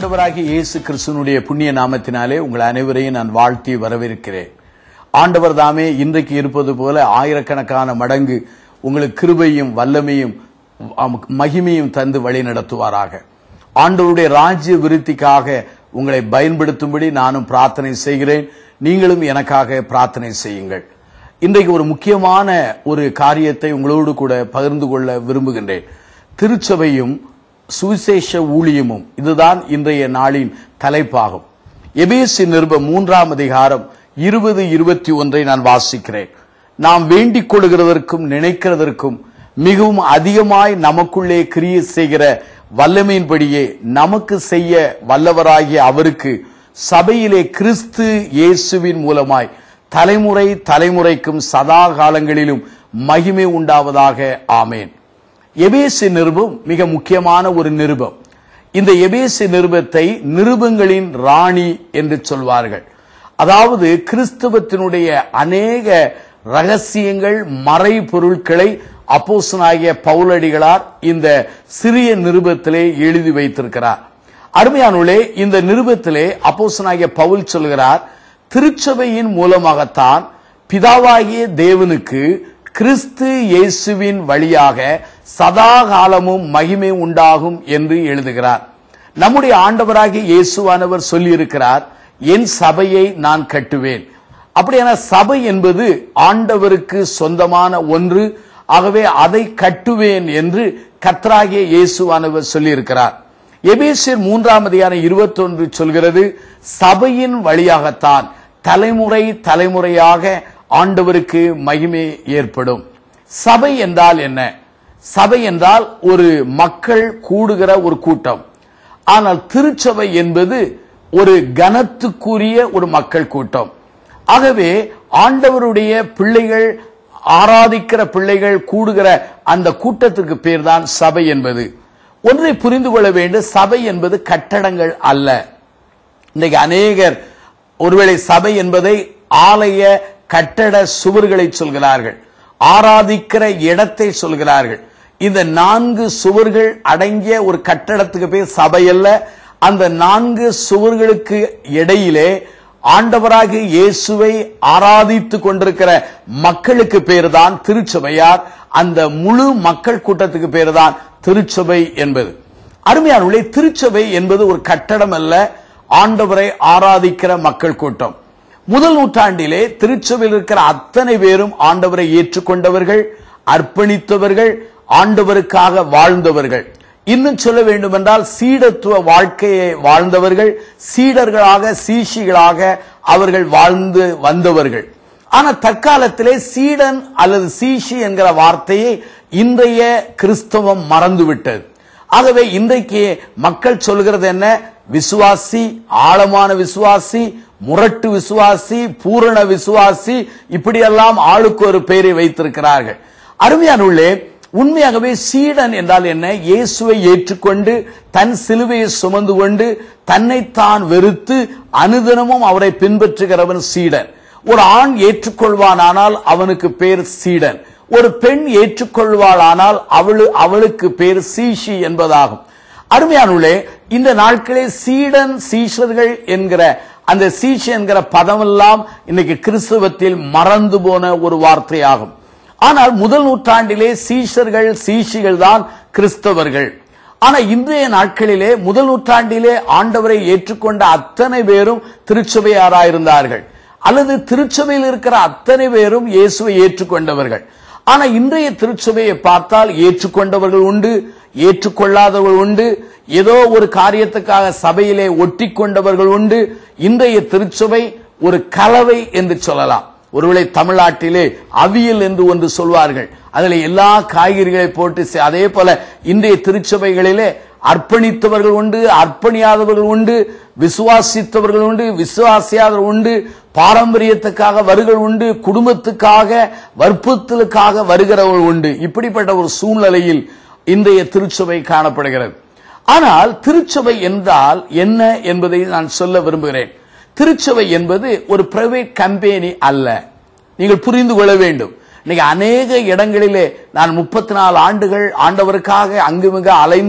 ஆண்டவராகிய இயேசு கிறிஸ்துனுடைய புண்ணிய நாமத்தினாலே உங்கள் அனைவரையும் நான் வாழ்த்தி வரவேற்கிறேன் ஆண்டவர் தாமே இன்றைக்கு இருப்பது போல ஆயிரக்கணக்கான மடங்கு உங்களுக்கு கிருபையும் வல்லமையும் அம்- மகிமையும் தந்து வழி நடத்துவாராக ஆண்டவருடைய ராஜ்ய விருத்திக்காக உங்களை பயன்படுத்தும்படி நானும் பிரார்த்தனை செய்கிறேன் நீங்களும் எனக்காக பிரார்த்தனை செய்யுங்கள் இன்றைக்கு ஒரு முக்கியமான ஒரு காரியத்தை உங்களோடு கூட பகிர்ந்து கொள்ள விரும்புகின்றேன் திருச்சபையும் சுவிசேஷ ஊழியமும் இதுதான் இன்றைய நாளின் தலைப்பாகும் எபேசி நிருப மூன்றாம் அதிகாரம் இருபது இருபத்தி ஒன்றை நான் வாசிக்கிறேன் நாம் வேண்டிக் கொள்கிறதற்கும் நினைக்கிறதற்கும் மிகவும் அதிகமாய் நமக்குள்ளே கிரியை செய்கிற வல்லமையின்படியே நமக்கு செய்ய வல்லவராகிய அவருக்கு சபையிலே கிறிஸ்து இயேசுவின் மூலமாய் தலைமுறை தலைமுறைக்கும் சதா காலங்களிலும் மகிமை உண்டாவதாக ஆமேன் எபேசு நிருபம் மிக முக்கியமான ஒரு நிருபம் இந்த எபேசு நிருபத்தை நிருபங்களின் ராணி என்று சொல்வார்கள் அதாவது கிறிஸ்தவத்தினுடைய அநேக ரகசியங்கள் மறை பொருட்களை அப்போஸ்தலனாகிய பவுலடிகளார் இந்த சிறிய நிருபத்திலே எழுதி வைத்திருக்கிறார் அருமையானுள்ளே இந்த நிருபத்திலே அப்போஸ்தலனாகிய பவுல் சொல்கிறார் திருச்சபையின் மூலமாகத்தான் பிதாவாகிய தேவனுக்கு கிறிஸ்து இயேசுவின் வழியாக சதா காலமும் மகிமை உண்டாகும் என்று எழுதுகிறார் நம்முடைய ஆண்டவராகிய இயேசுவானவர் சொல்லியிருக்கிறார் என் சபையை நான் கட்டுவேன் அப்படியான சபை என்பது ஆண்டவருக்கு சொந்தமான ஒன்று ஆகவே அதை கட்டுவேன் என்று கர்த்தராகிய இயேசுவானவர் சொல்லியிருக்கிறார் எபேசியர் மூன்றாம் அதிகாரம் இருபத்தொன்று சொல்கிறது சபையின் வழியாகத்தான் தலைமுறை தலைமுறையாக ஆண்டவருக்கு மகிமை ஏற்படும் சபை என்றால் என்ன சபை என்றால் ஒரு மக்கள் கூடுகிற ஒரு கூட்டம் ஆனால் திருச்சபை என்பது ஒரு கனத்துக்குரிய ஒரு மக்கள் கூட்டம் ஆகவே ஆண்டவருடைய பிள்ளைகள் ஆராதிக்கிற பிள்ளைகள் கூடுகிற அந்த கூட்டத்திற்கு பேர் தான் சபை என்பது ஒன்றை புரிந்து கொள்ள வேண்டும் சபை என்பது கட்டடங்கள் அல்ல இன்னைக்கு அநேகர் ஒருவேளை சபை என்பதை ஆலய கட்டட சுவர்களை சொல்கிறார்கள் ஆராதிக்கிற இடத்தை சொல்கிறார்கள் இந்த நான்கு சுவர்கள் அடங்கிய ஒரு கட்டடத்துக்கு பேர் சபை அல்ல அந்த நான்கு சுவர்களுக்கு இடையிலே ஆண்டவராகிய இயேசுவை ஆராதித்துக் கொண்டிருக்கிற மக்களுக்கு பேர் தான் திருச்சபையார் அந்த முழு மக்கள் கூட்டத்துக்கு பேர் தான் திருச்சபை என்பது அருமையானவர்களே திருச்சபை என்பது ஒரு கட்டடம் அல்ல ஆண்டவரை ஆராதிக்கிற மக்கள் கூட்டம் முதல் நூற்றாண்டிலே திருச்சபையில் இருக்கிற அத்தனை பேரும் ஆண்டவரை ஏற்றுக்கொண்டவர்கள் அர்ப்பணித்தவர்கள் ஆண்டவருக்காக வாழ்ந்தவர்கள் இன்னும் சொல்ல வேண்டுமென்றால் சீடத்துவ வாழ்க்கையை வாழ்ந்தவர்கள் சீடர்களாக சீஷிகளாக அவர்கள் வாழ்ந்து வந்தவர்கள் ஆனா தற்காலத்திலே சீடன் அல்லது சீஷி என்கிற வார்த்தையை இன்றைய கிறிஸ்தவம் மறந்துவிட்டது ஆகவே இன்றைக்கு மக்கள் சொல்கிறது என்ன விசுவாசி ஆழமான விசுவாசி முரட்டு விசுவாசி பூரண விசுவாசி இப்படியெல்லாம் ஆளுக்கு ஒரு பெயரை வைத்திருக்கிறார்கள் அருமையானுள்ளே உண்மையாகவே சீடன் என்றால் என்ன இயேசுவை ஏற்றுக்கொண்டு தன் சிலுவையை சுமந்து கொண்டு தன்னைத்தான் வெறுத்து அனுதினமும் அவரை பின்பற்றுகிறவன் சீடன் ஒரு ஆண் ஏற்றுக்கொள்வானானால் அவனுக்கு பேர் சீடன் ஒரு பெண் ஏற்றுக்கொள்வாளானால் அவளு அவளுக்கு பேர் சீஷி என்பதாகும் அருமையானுள்ளே இந்த நாட்களில் சீடன் சீஷர்கள் என்கிற அந்த சீஷ என்கிற பதமெல்லாம் இன்னைக்கு கிறிஸ்தவத்தில் மறந்து போன ஒரு வார்த்தையாகும் ஆனால் முதல் நூற்றாண்டிலே சீஷர்கள் சீஷிகள் தான் கிறிஸ்தவர்கள் ஆனா இன்றைய நாட்களிலே முதல் நூற்றாண்டிலே ஆண்டவரை ஏற்றுக்கொண்ட அத்தனை பேரும் திருச்சபையாராயிருந்தார்கள் அல்லது திருச்சபையில் இருக்கிற அத்தனை பேரும் இயேசுவை ஏற்றுக்கொண்டவர்கள் ஆனா இன்றைய திருச்சபையை பார்த்தால் ஏற்றுக்கொண்டவர்கள் உண்டு ஏற்றுக்கொள்ளாதவர்கள் உண்டு ஏதோ ஒரு காரியத்துக்காக சபையிலே ஒட்டி கொண்டவர்கள் உண்டு இன்றைய திருச்சபை ஒரு கலவை என்று சொல்லலாம் ஒருவேளை தமிழ்நாட்டிலே அவியல் என்று ஒன்று சொல்வார்கள் அதுல எல்லா காய்கறிகளை போட்டு செ- அதே போல இன்றைய திருச்சபைகளிலே அர்ப்பணித்தவர்கள் உண்டு அர்ப்பணியாதவர்கள் உண்டு விசுவாசித்தவர்கள் உண்டு விசுவாசியாதவர்கள் உண்டு பாரம்பரியத்துக்காக வருகள் உண்டு குடும்பத்துக்காக வற்புறுத்தலுக்காக வருகிறவர்கள் உண்டு இப்படிப்பட்ட ஒரு சூழ்நிலையில் இன்றைய திருச்சபை காணப்படுகிறது ஆனால் திருச்சபை என்றால் என்ன என்பதை நான் சொல்ல விரும்புகிறேன் திருச்சபை என்பது ஒரு பிரைவேட் கம்பெனி அல்ல நீங்கள் புரிந்து கொள்ள வேண்டும் இன்னைக்கு அநேக இடங்களிலே நான் முப்பத்தி நாலு ஆண்டுகள் ஆண்டவருக்காக அங்குமிங்க அலைந்து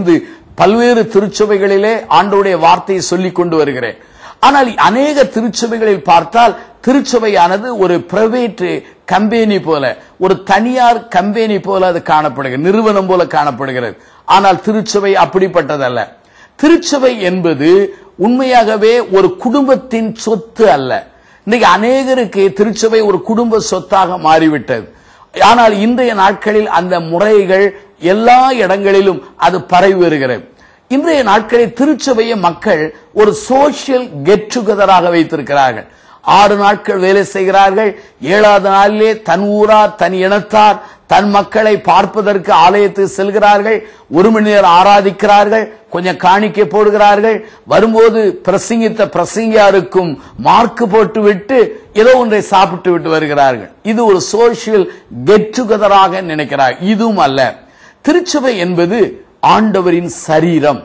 பல்வேறு திருச்சபைகளிலே ஆண்டோடைய வார்த்தையை சொல்லிக் கொண்டு வருகிறேன் ஆனால் அநேக திருச்சபைகளில் பார்த்தால் திருச்சபையானது ஒரு பிரைவேட் கம்பெனி போல ஒரு தனியார் கம்பெனி போல அது காணப்படுகிறது நிறுவனம் போல காணப்படுகிறது ஆனால் திருச்சபை அப்படிப்பட்டதல்ல திருச்சபை என்பது உண்மையாகவே ஒரு குடும்பத்தின் சொத்து அல்ல இன்னைக்கு அநேகருக்கு திருச்சபை ஒரு குடும்ப சொத்தாக மாறிவிட்டது ஆனால் இன்றைய நாட்களில் அந்த முறைகள் எல்லா இடங்களிலும் அது பரவி வருகிறது இன்றைய நாட்களில் திருச்சபையை மக்கள் ஒரு சோசியல் கெட் டுகெதராக வைத்திருக்கிறார்கள் ஆறு நாட்கள் வேலை செய்கிறார்கள் ஏழாவது நாளிலே தன் ஊரார் தன் இனத்தார் தன் மக்களை பார்ப்பதற்கு ஆலயத்துக்கு செல்கிறார்கள் ஒரு மணி நேரம் ஆராதிக்கிறார்கள் கொஞ்சம் காணிக்கை போடுகிறார்கள் வரும்போது பிரசங்கித்த பிரசங்கியாருக்கும் மார்க் போட்டு விட்டு ஏதோ ஒன்றை சாப்பிட்டு விட்டு வருகிறார்கள் இது ஒரு சோசியல் கெட் டுகெதராக நினைக்கிறார் இதுவும் அல்ல திருச்சபை என்பது ஆண்டவரின் சரீரம்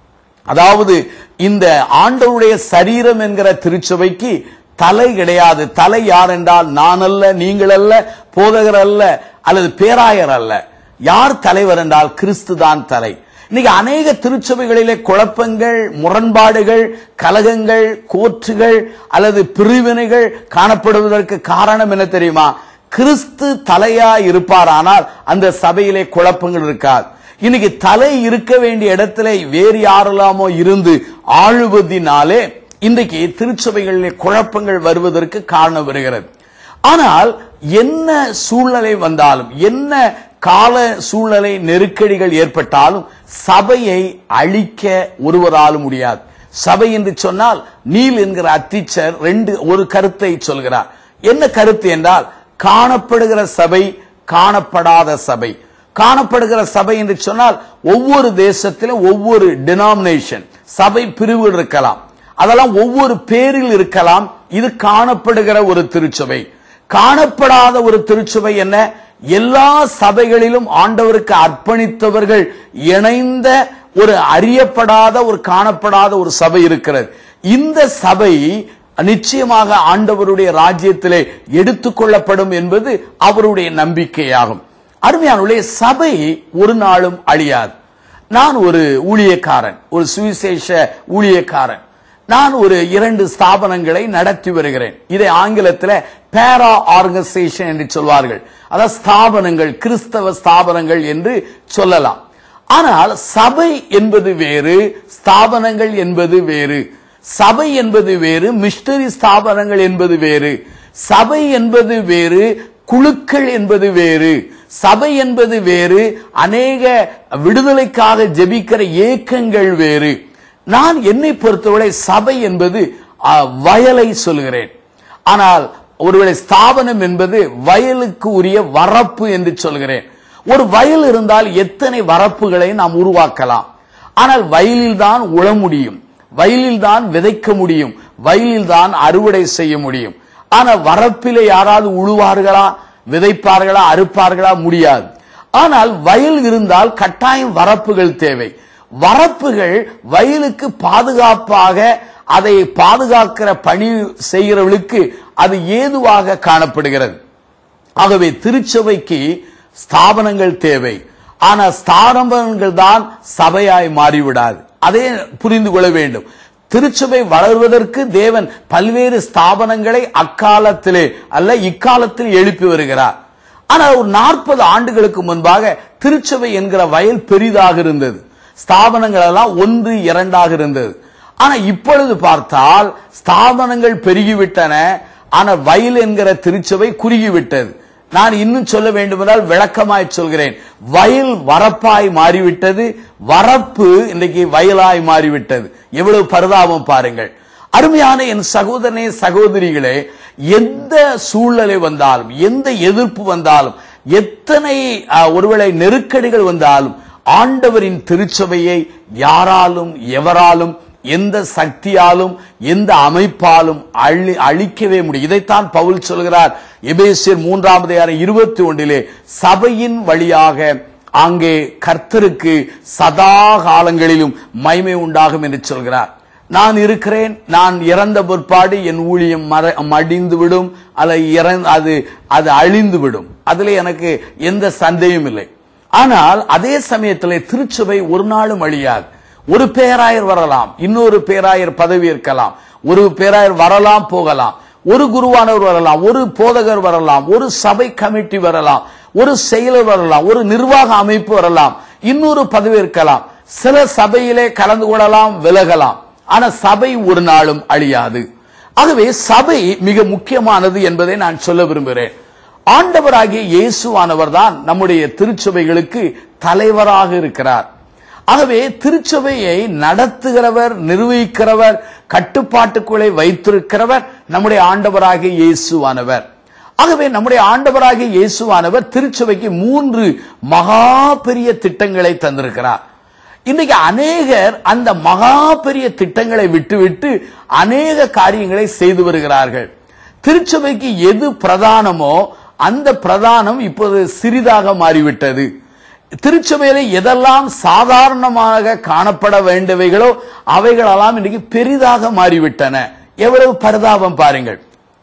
அதாவது இந்த ஆண்டவருடைய சரீரம் என்கிற திருச்சபைக்கு தலை கிடையாது தலை யார் என்றால் நான் அல்ல நீங்கள் அல்ல போதகர் அல்ல அல்லது பேராயர் அல்ல யார் தலைவர் என்றால் கிறிஸ்து தான் தலை இன்னைக்கு அநேக திருச்சபைகளிலே குழப்பங்கள் முரண்பாடுகள் கலகங்கள் கோற்றுகள் அல்லது பிரிவினைகள் காணப்படுவதற்கு காரணம் என்ன தெரியுமா கிறிஸ்து தலையா இருப்பாரானால் அந்த சபையிலே குழப்பங்கள் இருக்காது இன்னைக்கு தலை இருக்க வேண்டிய இடத்துல வேறு யாரெல்லாமோ இருந்து ஆளுவதினாலே இன்றைக்கு திருச்சபைகளிலே குழப்பங்கள் வருவதற்கு காரணம் வருகிறது ஆனால் என்ன சூழ்நிலை வந்தாலும் என்ன கால சூழ்நிலை நெருக்கடிகள் ஏற்பட்டாலும் சபையை அழிக்க ஒருவராலும் முடியாது சபை என்று சொன்னால் நீல் என்கிற அத்திச்சர் ரெண்டு ஒரு கருத்தை சொல்கிறார் என்ன கருத்து என்றால் காணப்படுகிற சபை காணப்படாத சபை காணப்படுகிற சபை என்று சொன்னால் ஒவ்வொரு தேசத்திலும் ஒவ்வொரு டினாமினேஷன் சபை பிரிவுகள் இருக்கலாம் அதெல்லாம் ஒவ்வொரு பேரில் இருக்கலாம் இது காணப்படுகிற ஒரு திருச்சபை காணப்படாத ஒரு திருச்சபை என்ன எல்லா சபைகளிலும் ஆண்டவருக்கு அர்ப்பணித்தவர்கள் இணைந்த ஒரு அறியப்படாத ஒரு காணப்படாத ஒரு சபை இருக்கிறது இந்த சபை நிச்சயமாக ஆண்டவருடைய ராஜ்யத்திலே எடுத்துக்கொள்ளப்படும் என்பது அவருடைய நம்பிக்கையாகும் அருமையானுடைய சபை ஒரு நாளும் அழியாது நான் ஒரு ஊழியக்காரன் ஒரு சுவிசேஷ ஊழியக்காரன் நான் ஒரு இரண்டு ஸ்தாபனங்களை நடத்தி வருகிறேன் இதை ஆங்கிலத்தில் பேரா ஆர்கனைசேஷன் என்று சொல்வார்கள் அதாவது ஸ்தாபனங்கள் கிறிஸ்தவ ஸ்தாபனங்கள் என்று சொல்லலாம் ஆனால் சபை என்பது வேறு ஸ்தாபனங்கள் என்பது வேறு சபை என்பது வேறு மிஷனரி ஸ்தாபனங்கள் என்பது வேறு சபை என்பது வேறு குழுக்கள் என்பது வேறு சபை என்பது வேறு அநேக விடுதலைக்காக ஜெபிக்கிற ஏக்கங்கள் வேறு நான் என்னை பொறுத்தவரை சபை என்பது அஹ், வயலை சொல்கிறேன் ஆனால் ஒருவேளை ஸ்தாபனம் என்பது வயலுக்கு உரிய வரப்பு என்று சொல்கிறேன் ஒரு வயல் இருந்தால் எத்தனை வரப்புகளை நாம் உருவாக்கலாம் ஆனால் வயலில் தான் உழ முடியும் வயலில் தான் விதைக்க முடியும் வயலில் தான் அறுவடை செய்ய முடியும் ஆனா வரப்பிலே யாராவது உழுவார்களா விதைப்பார்களா அறுப்பார்களா முடியாது ஆனால் வயல் இருந்தால் கட்டாயம் வரப்புகள் தேவை வரப்புகள் வயலுக்கு பாதுகாப்பாக அதை பாதுகாக்கிற பணி செய்கிறவர்களுக்கு அது ஏதுவாக காணப்படுகிறது ஆகவே திருச்சபைக்கு ஸ்தாபனங்கள் தேவை ஆனா ஸ்தாபனங்கள் தான் சபையாய் மாறிவிடாது அதே புரிந்து கொள்ள வேண்டும் திருச்சபை வளர்வதற்கு தேவன் பல்வேறு ஸ்தாபனங்களை அக்காலத்திலே அல்ல இக்காலத்தில் எழுப்பி வருகிறார் ஆனால் ஒரு நாற்பது ஆண்டுகளுக்கு முன்பாக திருச்சபை என்கிற வயல் பெரிதாக இருந்தது ஸ்தாபனங்கள் எல்லாம் ஒன்று இரண்டாக இருந்தது ஆனா இப்பொழுது பார்த்தால் ஸ்தாபனங்கள் பெருகிவிட்டன ஆனா வயல் என்கிற திருச்சபை குறுகிவிட்டது நான் இன்னும் சொல்ல வேண்டுமென்றால் விளக்கமாய் சொல்கிறேன் வயல் வரப்பாய் மாறிவிட்டது வரப்பு இன்றைக்கு வயலாய் மாறிவிட்டது எவ்வளவு பரிதாபம் பாருங்கள் அருமையான என் சகோதரனே சகோதரிகளே எந்த சூழ்நிலை வந்தாலும் எந்த எதிர்ப்பு வந்தாலும் எத்தனை அஹ், ஒருவேளை நெருக்கடிகள் வந்தாலும் ஆண்டவரின் திருச்சபையை யாராலும் எவராலும் எந்த சக்தியாலும் எந்த அமைப்பாலும் அழி அழிக்கவே முடியும் இதைத்தான் பவுல் சொல்கிறார் எபேசியர் மூன்றாம் அதிகாரம் இருபத்தி ஒன்றிலே சபையின் வழியாக அங்கே கர்த்தருக்கு சதா காலங்களிலும் மகிமை உண்டாகும் என்று சொல்கிறார் நான் இருக்கிறேன் நான் இறந்த பிற்பாடு என் ஊழியம் மற- மடிந்து விடும் அல்ல இறந்து அது அது அழிந்து விடும் அதுல எனக்கு எந்த சந்தேகம் இல்லை ஆனால் அதே சமயத்தில் திருச்சபை ஒரு நாளும் அழியாது ஒரு பேராயர் வரலாம் இன்னொரு பேராயர் பதவி இருக்கலாம் ஒரு பேராயர் வரலாம் போகலாம் ஒரு குருவானவர் வரலாம் ஒரு போதகர் வரலாம் ஒரு சபை கமிட்டி வரலாம் ஒரு செயலர் வரலாம் ஒரு நிர்வாக அமைப்பு வரலாம் இன்னொரு பதவி இருக்கலாம் சில சபையிலே கலந்து கொள்ளலாம் விலகலாம் ஆனா சபை ஒரு நாளும் அழியாது ஆகவே சபை மிக முக்கியமானது என்பதை நான் சொல்ல விரும்புகிறேன் ஆண்டவராகிய இயேசுவானவர் தான் நம்முடைய திருச்சபைகளுக்கு தலைவராக இருக்கிறார் ஆகவே திருச்சபையை நடத்துகிறவர் நிர்வகிக்கிறவர் கட்டுப்பாட்டுக்குள்ளே வைத்திருக்கிறவர் நம்முடைய ஆண்டவராகிய இயேசுவானவர் ஆகவே நம்முடைய ஆண்டவராகிய இயேசுவானவர் திருச்சபைக்கு மூன்று மகா பெரிய திட்டங்களை தந்திருக்கிறார் இன்னைக்கு அநேகர் அந்த மகா பெரிய திட்டங்களை விட்டுவிட்டு அநேக காரியங்களை செய்து வருகிறார்கள் திருச்சபைக்கு எது பிரதானமோ அந்த பிரதானம் இப்போது சிறிதாக மாறிவிட்டது திருச்சபையில எதெல்லாம் சாதாரணமாக காணப்பட வேண்டியவைகளோ அவைகளெல்லாம் இன்னைக்கு பெரிதாக மாறிவிட்டன எவ்வளவு பரிதாபம் பாருங்கள்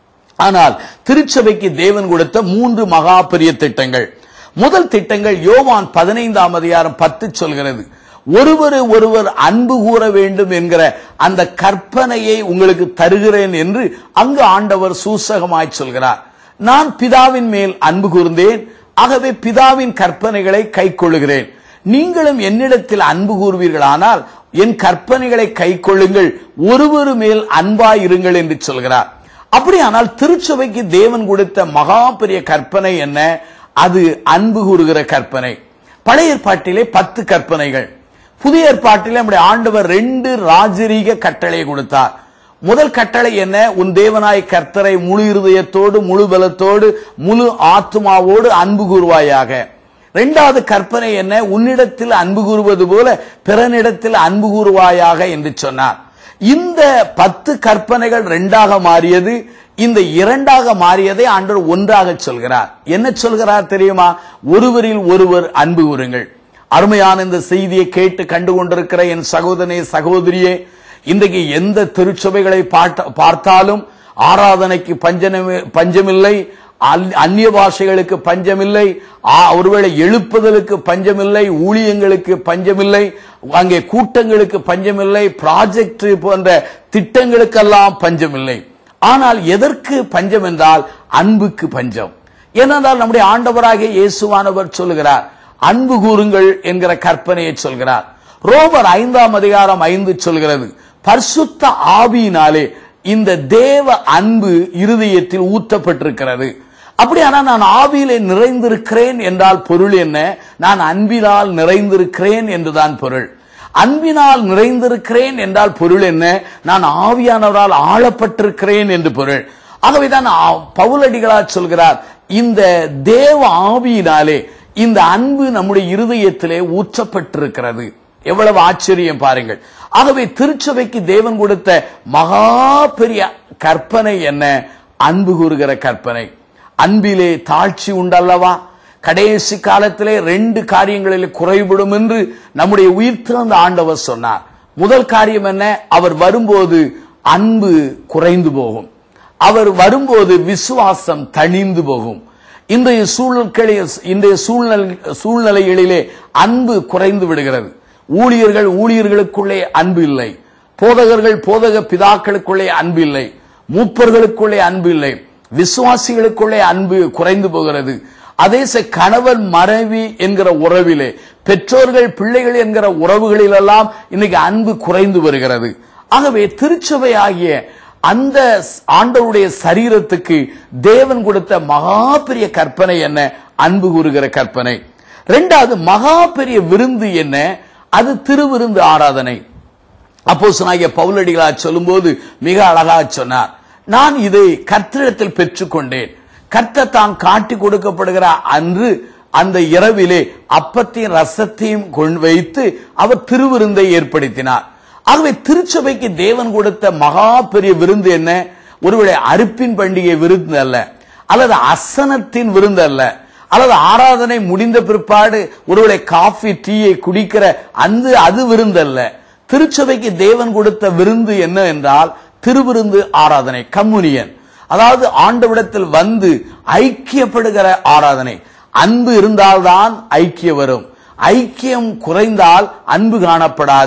ஆனால் திருச்சபைக்கு தேவன் கொடுத்த மூன்று மகா பெரிய திட்டங்கள் முதல் திட்டங்கள் யோவான் பதினைந்தாம் அதிகாரம் பத்து சொல்கிறது ஒருவர் ஒருவர் அன்பு கூற வேண்டும் என்கிற அந்த கற்பனையை உங்களுக்கு தருகிறேன் என்று அங்கு ஆண்டவர் சூசகமாய் சொல்கிறார் நான் பிதாவின் மேல் அன்பு கூர்ந்தேன் ஆகவே பிதாவின் கற்பனைகளை கை கொள்ளுகிறேன் நீங்களும் என்னிடத்தில் அன்பு கூறுவீர்களானால் என் கற்பனைகளை கை கொள்ளுங்கள் ஒருவர் மேல் அன்பாய் இருங்கள் என்று சொல்கிறார் அப்படியானால் திருச்சபைக்கு தேவன் கொடுத்த மகா பெரிய கற்பனை என்ன அது அன்பு கூறுகிற கற்பனை பழைய ஏற்பாட்டிலே பத்து கற்பனைகள் புதிய ஏற்பாட்டிலே நம்முடைய ஆண்டவர் ரெண்டு ராஜரீக கட்டளை கொடுத்தார் முதல் கட்டளை என்ன உன் தேவனாய் கர்த்தரை முழு இருதயத்தோடு முழு பலத்தோடு முழு ஆத்மாவோடு அன்பு கூறுவாயாக இரண்டாவது கற்பனை என்ன உன்னிடத்தில் அன்பு கூறுவது போல பிறனிடத்தில் அன்பு கூறுவாயாக என்று சொன்னார் இந்த பத்து கற்பனைகள் ரெண்டாக மாறியது இந்த இரண்டாக மாறியதை ஆண்டவர் ஒன்றாக சொல்கிறார் என்ன சொல்கிறார் தெரியுமா ஒருவரில் ஒருவர் அன்பு கூறுங்கள் அருமையான இந்த செய்தியை கேட்டு கண்டு கொண்டிருக்கிற என் சகோதரனே சகோதரியே இன்றைக்கு எந்த திருச்சபைகளை பார்த்த- பார்த்தாலும் ஆராதனைக்கு பஞ்சனமி- பஞ்சமில்லை அல்- அந்நிய பாஷைகளுக்கு பஞ்சமில்லை ஆ- ஒருவேளை எழுப்புதலுக்கு பஞ்சமில்லை ஊழியங்களுக்கு பஞ்சமில்லை அங்கே கூட்டங்களுக்கு பஞ்சமில்லை ப்ராஜெக்ட் போன்ற திட்டங்களுக்கெல்லாம் பஞ்சமில்லை ஆனால் எதற்கு பஞ்சம் என்றால் அன்புக்கு பஞ்சம் ஏனென்றால் நம்முடைய ஆண்டவராகிய இயேசுவானவர் சொல்லுகிறார் அன்பு கூறுங்கள் என்கிற கற்பனையை சொல்கிறார் ரோமர் ஐந்தாம் அதிகாரம் ஐந்து சொல்கிறது பரிசுத்த ஆவியினாலே இந்த தேவ அன்பு இருதயத்தில் ஊற்றப்பட்டிருக்கிறது அப்படியானா நான் ஆவியிலே நிறைந்திருக்கிறேன் என்றால் பொருள் என்ன நான் அன்பினால் நிறைந்திருக்கிறேன் என்றுதான் பொருள் அன்பினால் நிறைந்திருக்கிறேன் என்றால் பொருள் என்ன நான் ஆவியானவரால் ஆளப்பட்டிருக்கிறேன் என்று பொருள் ஆகவேதான் ஆ- பவுலடிகளார் சொல்கிறார் இந்த தேவ ஆவியினாலே இந்த அன்பு நம்முடைய இருதயத்திலே ஊற்றப்பட்டிருக்கிறது எவ்வளவு ஆச்சரியம் பாருங்கள் ஆகவே திருச்சபைக்கு தேவன் கொடுத்த மகா பெரிய கற்பனை என்ன அன்பு கூறுகிற கற்பனை அன்பிலே தாழ்ச்சி உண்டல்லவா கடைசி காலத்திலே ரெண்டு காரியங்களில் குறைபடும் என்று நம்முடைய உயிர் திறந்த ஆண்டவர் சொன்னார் முதல் காரியம் என்ன அவர் வரும்போது அன்பு குறைந்து போகும் அவர் வரும்போது விசுவாசம் தணிந்து போகும் இன்றைய சூழ்நிலைகளில் இன்றைய சூழ்நிலை சூழ்நிலைகளிலே அன்பு குறைந்து விடுகிறது ஊழியர்கள் ஊழியர்களுக்குள்ளே அன்பு இல்லை போதகர்கள் போதக பிதாக்களுக்குள்ளே அன்பு இல்லை மூப்பர்களுக்குள்ளே அன்பு இல்லை விசுவாசிகளுக்குள்ளே அன்பு குறைந்து போகிறது அதே ச- கணவன் மனைவி என்கிற உறவிலே பெற்றோர்கள் பிள்ளைகள் என்கிற உறவுகளிலெல்லாம் இன்னைக்கு அன்பு குறைந்து வருகிறது ஆகவே திருச்சபை ஆகிய அந்த ஸ்- ஆண்டவருடைய சரீரத்துக்கு தேவன் கொடுத்த மகா பெரிய கற்பனை என்ன அன்பு கூறுகிற கற்பனை ரெண்டாவது மகா பெரிய விருந்து என்ன அது திருவிருந்து ஆராதனை அப்போஸ்தலனாகிய பவுலடிகளார் சொல்லும்போது மிக அழகாக சொன்னார் நான் இதை கர்த்தரிடத்தில் பெற்றுக்கொண்டேன் கர்த்தர் தான் காட்டி கொடுக்கப்படுகிற அன்று அந்த இரவிலே அப்பத்தையும் ரசத்தையும் கொண்டு வைத்து அவர் திருவிருந்தை ஏற்படுத்தினார் ஆகவே திருச்சபைக்கு தேவன் கொடுத்த மகா பெரிய விருந்து என்ன ஒருவேளை அறுப்பின் பண்டிகை விருந்து அல்ல அல்லது அசனத்தின் விருந்து அல்ல அல்லது ஆராதனை முடிந்த பிற்பாடு ஒருவேளை காஃபி டீயை குடிக்கிற அந்த அது விருந்து அல்ல திருச்சபைக்கு தேவன் கொடுத்த விருந்து என்ன என்றால் திருவிருந்து ஆராதனை கம்யூனியன் அதாவது ஆண்டவிடத்தில் வந்து ஐக்கியப்படுகிற ஆராதனை அன்பு இருந்தால்தான் ஐக்கியம் வரும் ஐக்கியம் குறைந்தால் அன்பு காணப்படாது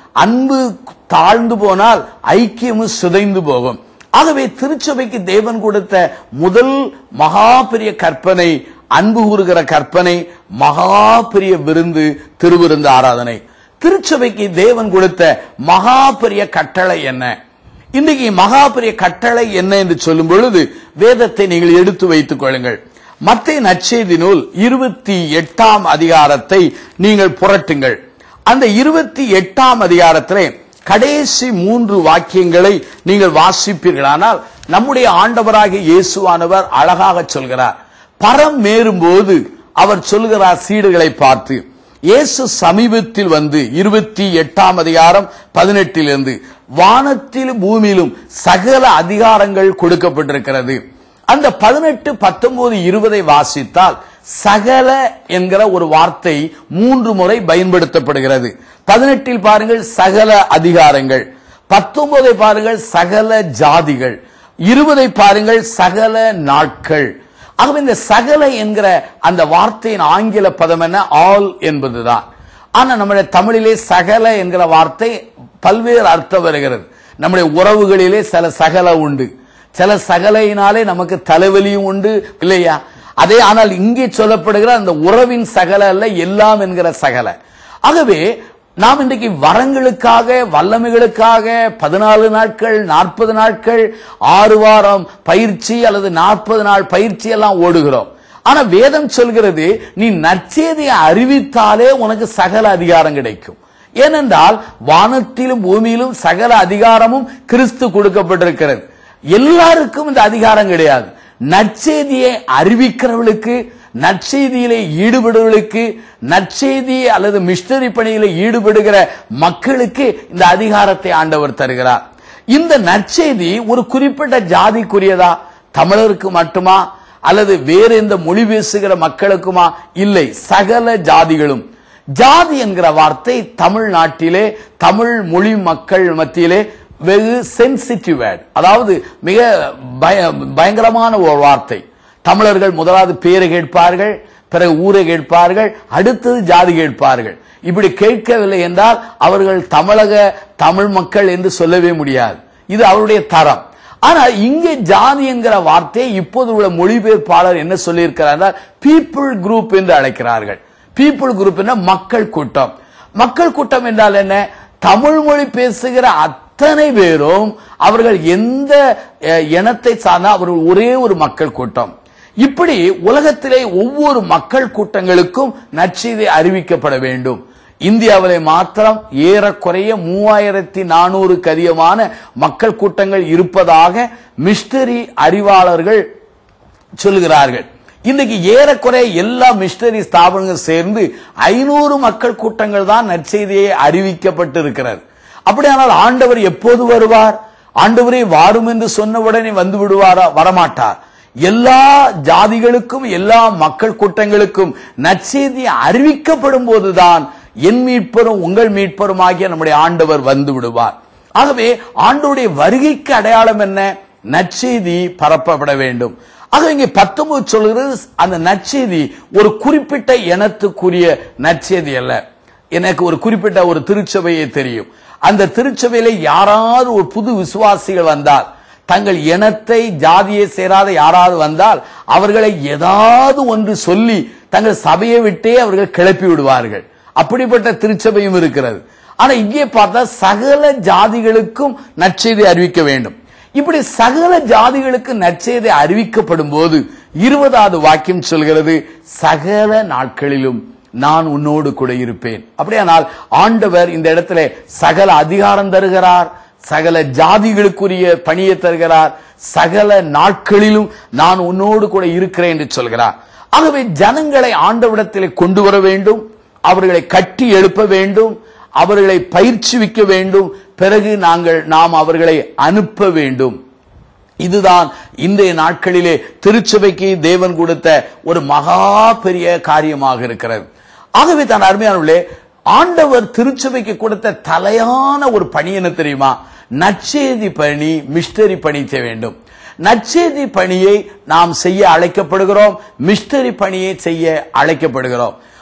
அன்பு தாழ்ந்து போனால் ஐக்கியமும் சிதைந்து போகும் ஆகவே திருச்சபைக்கு தேவன் கொடுத்த முதல் மகா பெரிய கற்பனை அன்பு கூறுகிற கற்பனை மகா பெரிய விருந்து திருவிருந்து ஆராதனை திருச்சபைக்கு தேவன் கொடுத்த மகா பெரிய கட்டளை என்ன இன்னைக்கு மகா பெரிய கட்டளை என்ன என்று சொல்லும் பொழுது வேதத்தை நீங்கள் எடுத்து வைத்துக் கொள்ளுங்கள் மத்திய நற்செய்தி நூல் இருபத்தி எட்டாம் அதிகாரத்தை நீங்கள் புரட்டுங்கள் அந்த இருபத்தி எட்டாம் அதிகாரத்திலே கடைசி மூன்று வாக்கியங்களை நீங்கள் வாசிப்பீர்களானால் நம்முடைய ஆண்டவராகிய இயேசுவானவர் அழகாக சொல்கிறார் பரம் மேறும்போது அவர் சொல்கிறார் சீடுகளை பார்த்து இயேசு சமீபத்தில் வந்து இருபத்தி எட்டாம் அதிகாரம் பதினெட்டிலிருந்து வானத்திலும் பூமியிலும் சகல அதிகாரங்கள் கொடுக்கப்பட்டிருக்கிறது அந்த பதினெட்டு பத்தொன்பது இருபதை வாசித்தால் சகல என்கிற ஒரு வார்த்தை மூன்று முறை பயன்படுத்தப்படுகிறது பதினெட்டில் பாருங்கள் சகல அதிகாரங்கள் பத்தொன்பதை பாருங்கள் சகல ஜாதிகள் இருபதை பாருங்கள் சகல நாட்கள் ஆகவே இந்த சகல என்கிற அந்த வார்த்தையின் ஆங்கில பதம் என்ன ஆல் என்பதுதான் ஆனா நம்முடைய தமிழிலே சகல என்கிற வார்த்தை பல்வேறு அர்த்தம் வருகிறது நம்முடைய உறவுகளிலே சில சகல உண்டு சில சகலையினாலே நமக்கு தலைவலியும் உண்டு இல்லையா அதே ஆனால் இங்கே சொல்லப்படுகிற அந்த உறவின் சகல அல்ல எல்லாம் என்கிற சகல ஆகவே நாம் இன்றைக்கு வரங்களுக்காக வல்லமைகளுக்காக பதினாலு நாட்கள் நாற்பது நாட்கள் ஆறு வாரம் பயிற்சி அல்லது நாற்பது நாள் பயிற்சி எல்லாம் ஓடுகிறோம் ஆனா வேதம் சொல்கிறது நீ நற்செய்தியை அறிவித்தாலே உனக்கு சகல அதிகாரம் கிடைக்கும் ஏனென்றால் வானத்திலும் பூமியிலும் சகல அதிகாரமும் கிறிஸ்து கொடுக்கப்பட்டிருக்கிறது எல்லாருக்கும் இந்த அதிகாரம் கிடையாது நற்செய்தியை அறிவிக்கிறவர்களுக்கு நற்செய்தியிலே ஈடுபடுவர்களுக்கு நற்செய்தி அல்லது மிஷனரி பணியில ஈடுபடுகிற மக்களுக்கு இந்த அதிகாரத்தை ஆண்டவர் தருகிறார் இந்த நற்செய்தி ஒரு குறிப்பிட்ட ஜாதிக்குரியதா தமிழருக்கு மட்டுமா அல்லது வேறு எந்த மொழி பேசுகிற மக்களுக்குமா இல்லை சகல ஜாதிகளும் ஜாதி என்கிற வார்த்தை தமிழ்நாட்டிலே தமிழ் மொழி மக்கள் மத்தியிலே வெகு சென்சிட்டிவ் அதாவது மிக பய- பயங்கரமான ஒரு வார்த்தை தமிழர்கள் முதலாவது பேரை கேட்பார்கள் பிறகு ஊரை கேட்பார்கள் அடுத்தது ஜாதி கேட்பார்கள் இப்படி கேட்கவில்லை என்றால் அவர்கள் தமிழக தமிழ் மக்கள் என்று சொல்லவே முடியாது இது அவருடைய தரம் ஆனா இங்கே ஜாதி என்கிற வார்த்தையை இப்போது உள்ள மொழிபெயர்ப்பாளர் என்ன சொல்லியிருக்கிறார் பீப்புள் குரூப் என்று அழைக்கிறார்கள் பீப்புள் குரூப் என்ன மக்கள் கூட்டம் மக்கள் கூட்டம் என்றால் என்ன தமிழ் மொழி பேசுகிற அத்தனை பேரும் அவர்கள் எந்த அஹ், இனத்தை சார்ந்த அவர்கள் ஒரே ஒரு மக்கள் கூட்டம் இப்படி உலகத்திலே ஒவ்வொரு மக்கள் கூட்டங்களுக்கும் நற்செய்தி அறிவிக்கப்பட வேண்டும் இந்தியாவிலே மாத்திரம் ஏறக்குறைய மூவாயிரத்தி நானூறுக்கு அதிகமான மக்கள் கூட்டங்கள் இருப்பதாக மிஸ்டரி அறிவாளர்கள் சொல்லுகிறார்கள் இன்னைக்கு ஏறக்குறைய எல்லா மிஷனரி ஸ்தாபனங்கள் சேர்ந்து ஐநூறு மக்கள் கூட்டங்கள் தான் நற்செய்தியை அறிவிக்கப்பட்டு இருக்கிறது அப்படியானால் ஆண்டவர் எப்போது வருவார் ஆண்டவரே வாரும் என்று சொன்ன உடனே வந்து விடுவாரா வரமாட்டார் எல்லா ஜாதிகளுக்கும் எல்லா மக்கள் கூட்டங்களுக்கும் நற்செய்தி அறிவிக்கப்படும் போதுதான் என் மீட்பரும் உங்கள் மீட்பரும் ஆகிய நம்முடைய ஆண்டவர் வந்து விடுவார் ஆகவே ஆண்டோடைய வருகைக்கு அடையாளம் என்ன நற்செய்தி பரப்பப்பட வேண்டும் ஆக இங்கே பத்தொன்பது சொல்கிறது அந்த நற்செய்தி ஒரு குறிப்பிட்ட இனத்துக்குரிய நற்செய்தி அல்ல எனக்கு ஒரு குறிப்பிட்ட ஒரு திருச்சபையை தெரியும் அந்த திருச்சபையில யாராவது ஒரு புது விசுவாசிகள் வந்தால் தங்கள் இனத்தை ஜாதியை சேராத யாராவது வந்தால் அவர்களை ஏதாவது ஒன்று சொல்லி தங்கள் சபையை விட்டே அவர்கள் கிளப்பி விடுவார்கள் அப்படிப்பட்ட திருச்சபையும் இருக்கிறது ஆனா இங்கே பார்த்தா சகல ஜாதிகளுக்கும் நற்செய்தி அறிவிக்க வேண்டும் இப்படி சகல ஜாதிகளுக்கு நற்செய்தி அறிவிக்கப்படும் போது இருபதாவது வாக்கியம் சொல்கிறது சகல நாட்களிலும் நான் உன்னோடு கூட இருப்பேன் அப்படியானால் ஆண்டவர் இந்த இடத்துல சகல அதிகாரம் தருகிறார் சகல ஜாதிகளுக்குரிய பணியை தருகிறார் சகல நாட்களிலும் நான் உன்னோடு கூட இருக்கிறேன் என்று சொல்கிறார் ஆகவே ஜனங்களை ஆண்டவிடத்திலே கொண்டு வர வேண்டும் அவர்களை கட்டி எழுப்ப வேண்டும் அவர்களை பயிற்சிவிக்க வேண்டும் பிறகு நாங்கள் நாம் அவர்களை அனுப்ப வேண்டும் இதுதான் இன்றைய நாட்களிலே திருச்சபைக்கு தேவன் கொடுத்த ஒரு மகா பெரிய காரியமாக இருக்கிறது ஆகவே தான் அருமையானவர்களே ஆண்டவர் திருச்சபைக்கு கொடுத்த தலையான ஒரு பணி என்ன தெரியுமா நற்செய்தி பணி மிஸ்டரி பணி செய்ய வேண்டும் நற்செய்தி பணியை நாம் செய்ய அழைக்கப்படுகிறோம் மிஸ்டரி பணியை செய்ய அழைக்கப்படுகிறோம்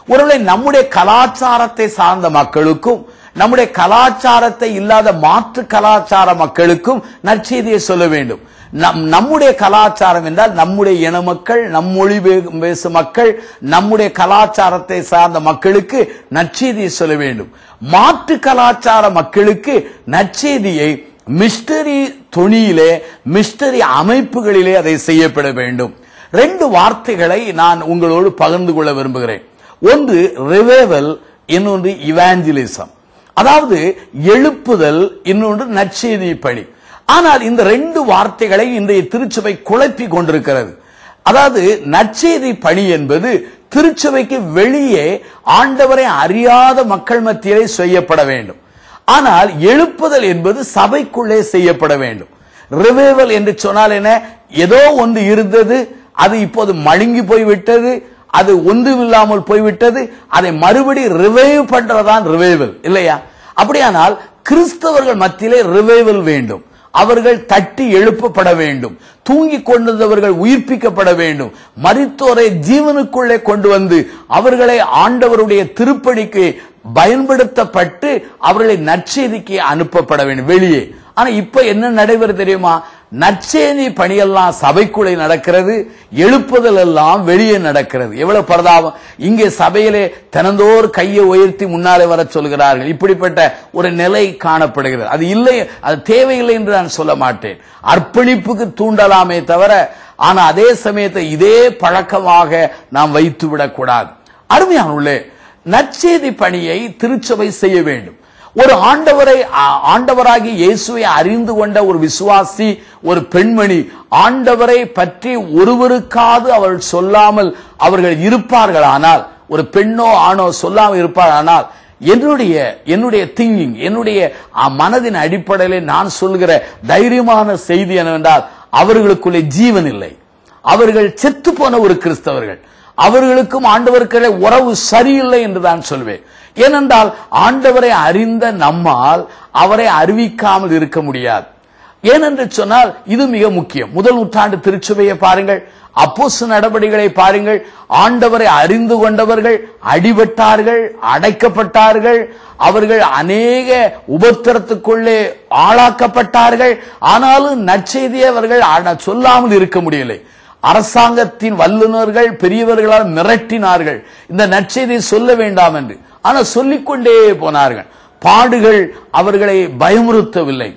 ஒருவேளை நம்முடைய கலாச்சாரத்தை சார்ந்த மக்களுக்கும் நம்முடைய கலாச்சாரத்தை இல்லாத மாற்று கலாச்சார மக்களுக்கும் நற்செய்தியை சொல்ல வேண்டும் நம் நம்முடைய கலாச்சாரம் என்றால் நம்முடைய இன மக்கள் நம்மொழி வே- பேசும் மக்கள் நம்முடைய கலாச்சாரத்தை சார்ந்த மக்களுக்கு நற்செய்தியை சொல்ல வேண்டும் மாற்று கலாச்சார மக்களுக்கு நற்செய்தியை மிஸ்டரி தொனியிலே மிஸ்டரி அமைப்புகளிலே அதை செய்யப்பட வேண்டும் ரெண்டு வார்த்தைகளை நான் உங்களோடு பகிர்ந்து கொள்ள விரும்புகிறேன் ஒன்று ரிவைவல் இன்னொன்று இவாஞ்சலிசம் அதாவது எழுப்புதல் இன்னொன்று நற்செய்தி பணி ஆனால் இந்த ரெண்டு வார்த்தைகளை இன்றைய திருச்சபை குழப்பி கொண்டிருக்கிறது அதாவது நற்செய்தி பணி என்பது திருச்சபைக்கு வெளியே ஆண்டவரை அறியாத மக்கள் மத்தியிலே செய்யப்பட வேண்டும் ஆனால் எழுப்புதல் என்பது சபைக்குள்ளே செய்யப்பட வேண்டும் ரிவைவல் என்று சொன்னால் என்ன ஏதோ ஒன்று இருந்தது அது இப்போது மழுங்கி போய்விட்டது அது ஒன்றுமில்லாமல் போய்விட்டது அதை மறுபடி ரிவைவ் பண்றதுதான் ரிவைவல் இல்லையா அப்படியானால் கிறிஸ்தவர்கள் மத்தியிலே ரிவைவல் வேண்டும் அவர்கள் தட்டி எழுப்பப்பட வேண்டும் தூங்கிக் கொண்டிருந்தவர்கள் உயிர்ப்பிக்கப்பட வேண்டும் மரித்தோரை ஜீவனுக்குள்ளே கொண்டு வந்து அவர்களை ஆண்டவருடைய திருப்பணிக்கு பயன்படுத்தப்பட்டு அவர்களை நற்செய்திக்கு அனுப்பப்பட வேண்டும் வெளியே ஆனா இப்ப என்ன நடைபெறும் தெரியுமா நற்செய்தி பணியெல்லாம் சபைக்குள்ளே நடக்கிறது எழுப்புதல் எல்லாம் வெளியே நடக்கிறது எவ்வளவு பரதாபம் இங்கே சபையிலே தினந்தோர் கையை உயர்த்தி முன்னாலே வர சொல்கிறார்கள் இப்படிப்பட்ட ஒரு நிலை காணப்படுகிறது அது இல்லை அது தேவையில்லை என்று நான் சொல்ல மாட்டேன் அர்ப்பணிப்புக்கு தூண்டலாமே தவிர ஆனா அதே சமயத்தை இதே பழக்கமாக நாம் வைத்து விடக்கூடாது அருமையானுள்ளே நற்செய்தி பணியை திருச்சபை செய்ய வேண்டும் ஒரு ஆண்டவரை ஆ- ஆண்டவராகி இயேசுவை அறிந்து கொண்ட ஒரு விசுவாசி ஒரு பெண்மணி ஆண்டவரை பற்றி ஒருவருக்காவது அவர்கள் சொல்லாமல் அவர்கள் இருப்பார்கள் ஆனால் ஒரு பெண்ணோ ஆணோ சொல்லாமல் இருப்பார் ஆனால் என்னுடைய என்னுடைய திங்கிங் என்னுடைய ஆ, மனதின் அடிப்படையில் நான் சொல்கிற தைரியமான செய்தி என்னவென்றால் அவர்களுக்குள்ளே ஜீவன் இல்லை அவர்கள் செத்து போன ஒரு கிறிஸ்தவர்கள் அவர்களுக்கும் ஆண்டவருக்கிடையே உறவு சரியில்லை என்று தான் சொல்வேன் ஏனென்றால் ஆண்டவரை அறிந்த நம்மால் அவரை அறிவிக்காமல் இருக்க முடியாது ஏனென்று சொன்னால் இது மிக முக்கியம் முதல் நூற்றாண்டு திருச்சபையை பாருங்கள் அப்போஸ் நடவடிக்கைகளை பாருங்கள் ஆண்டவரை அறிந்து கொண்டவர்கள் அடிபட்டார்கள் அடைக்கப்பட்டார்கள் அவர்கள் அநேக உபத்திரத்துக்குள்ளே ஆளாக்கப்பட்டார்கள் ஆனாலும் நற்செய்தியை அவர்கள் ஆன- சொல்லாமல் இருக்க முடியலை அரசாங்கத்தின் வல்லுநர்கள் பெரியவர்களால் மிரட்டினார்கள் இந்த நற்செய்தியை சொல்ல வேண்டாம் என்று ஆனால் சொல்லிக்கொண்டே போனார்கள் பாடுகள் அவர்களை பயமுறுத்தவில்லை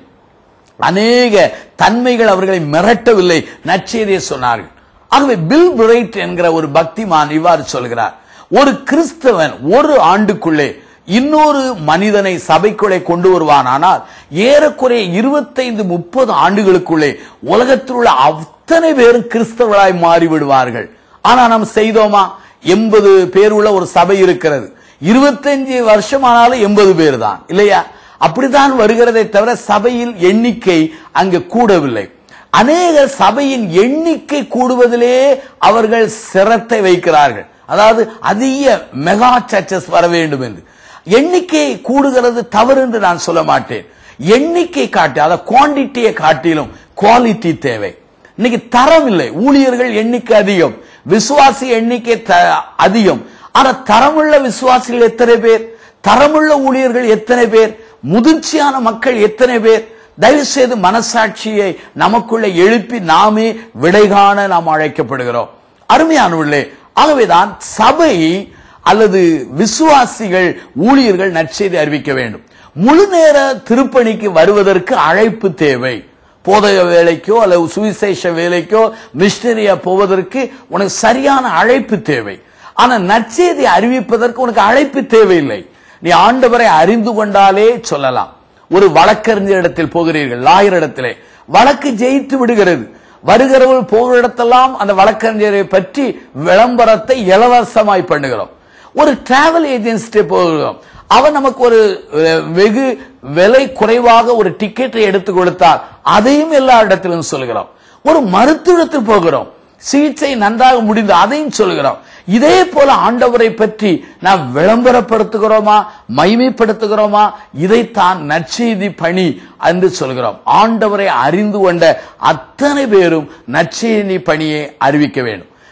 அநேக தன்மைகள் அவர்களை மிரட்டவில்லை நற்செய்தியை சொன்னார்கள் ஆகவே பில் பிரைட் என்கிற ஒரு பக்திமான் இவ்வாறு சொல்கிறார் ஒரு கிறிஸ்தவன் ஒரு ஆண்டுக்குள்ளே இன்னொரு மனிதனை சபைக்குள்ளே கொண்டு வருவானானால் ஏறக்குறைய இருபத்தைந்து முப்பது ஆண்டுகளுக்குள்ளே உலகத்தில் உள்ள அத்தனை பேரும் கிறிஸ்தவர்களாய் மாறிவிடுவார்கள் ஆனா நாம் செய்தோமா எண்பது பேர் உள்ள ஒரு சபை இருக்கிறது இருபத்தஞ்சு வருஷம் ஆனாலும் எண்பது பேர் தான் இல்லையா அப்படித்தான் வருகிறதை தவிர சபையில் எண்ணிக்கை அங்கு கூடவில்லை அநேக சபையின் எண்ணிக்கை கூடுவதிலே அவர்கள் சிரத்தை வைக்கிறார்கள் அதாவது அதிக மெகா சர்ச்சஸ் வர வேண்டும் என்று எண்ணிக்கை கூடுகிறது தவறு என்று நான் சொல்ல மாட்டேன் எண்ணிக்கை காட்டி அதாவது குவான்டிட்டியை காட்டிலும் குவாலிட்டி தேவை இன்னைக்கு தரம் இல்லை ஊழியர்கள் எண்ணிக்கை அதிகம் விசுவாசி எண்ணிக்கை த- அதிகம் ஆனா தரமுள்ள விசுவாசிகள் எத்தனை பேர் தரமுள்ள ஊழியர்கள் எத்தனை பேர் முதிர்ச்சியான மக்கள் எத்தனை பேர் தயவு செய்து மனசாட்சியை நமக்குள்ள எழுப்பி நாமே விடை காண நாம் அழைக்கப்படுகிறோம் அருமையானவர்களே ஆகவேதான் சபை அல்லது விசுவாசிகள் ஊழியர்கள் நற்செய்தி அறிவிக்க வேண்டும் முழு நேர திருப்பணிக்கு வருவதற்கு அழைப்பு தேவை போதக வேலைக்கோ அல்லது சுவிசேஷ வேலைக்கோ மிஷனரியா போவதற்கு உனக்கு சரியான அழைப்பு தேவை ஆனா நற்செய்தி அறிவிப்பதற்கு உனக்கு அழைப்பு தேவையில்லை நீ ஆண்டவரை அறிந்து கொண்டாலே சொல்லலாம் ஒரு வழக்கறிஞர் இடத்தில் போகிறீர்கள் லாயர் இடத்திலே வழக்கு ஜெயித்து விடுகிறது வருகிறவர்கள் போகிற இடத்தெல்லாம் அந்த வழக்கறிஞரை பற்றி விளம்பரத்தை இலவசமாய் பண்ணுகிறோம் ஒரு டிராவல் ஏஜென்சிட்டே போகிறோம் அவன் நமக்கு ஒரு அஹ், வெகு விலை குறைவாக ஒரு டிக்கெட்டை எடுத்து கொடுத்தால் அதையும் எல்லா இடத்திலும் சொல்கிறோம் ஒரு மருத்துவத்தில் போகிறோம் சிகிச்சை நன்றாக முடிந்து அதையும் சொல்கிறோம் இதே போல ஆண்டவரை பற்றி நாம் விளம்பரப்படுத்துகிறோமா மைமைப்படுத்துகிறோமா இதைத்தான் நற்செய்தி பணி என்று சொல்கிறோம் ஆண்டவரை அறிந்து கொண்ட அத்தனை பேரும் நற்செய்தி பணியை அறிவிக்க வேண்டும்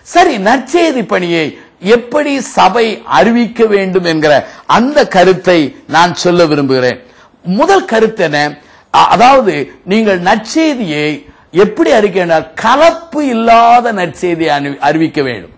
சரி நற்செய்தி பணியை எப்படி சபை அறிவிக்க வேண்டும் என்கிற அந்த கருத்தை நான் சொல்ல விரும்புகிறேன் முதல் கருத்து என்ன அ- அதாவது நீங்கள் நற்செய்தியை எப்படி அறிக்க வேண்டும் கலப்பு இல்லாத நற்செய்தியை அனு- அறிவிக்க வேண்டும்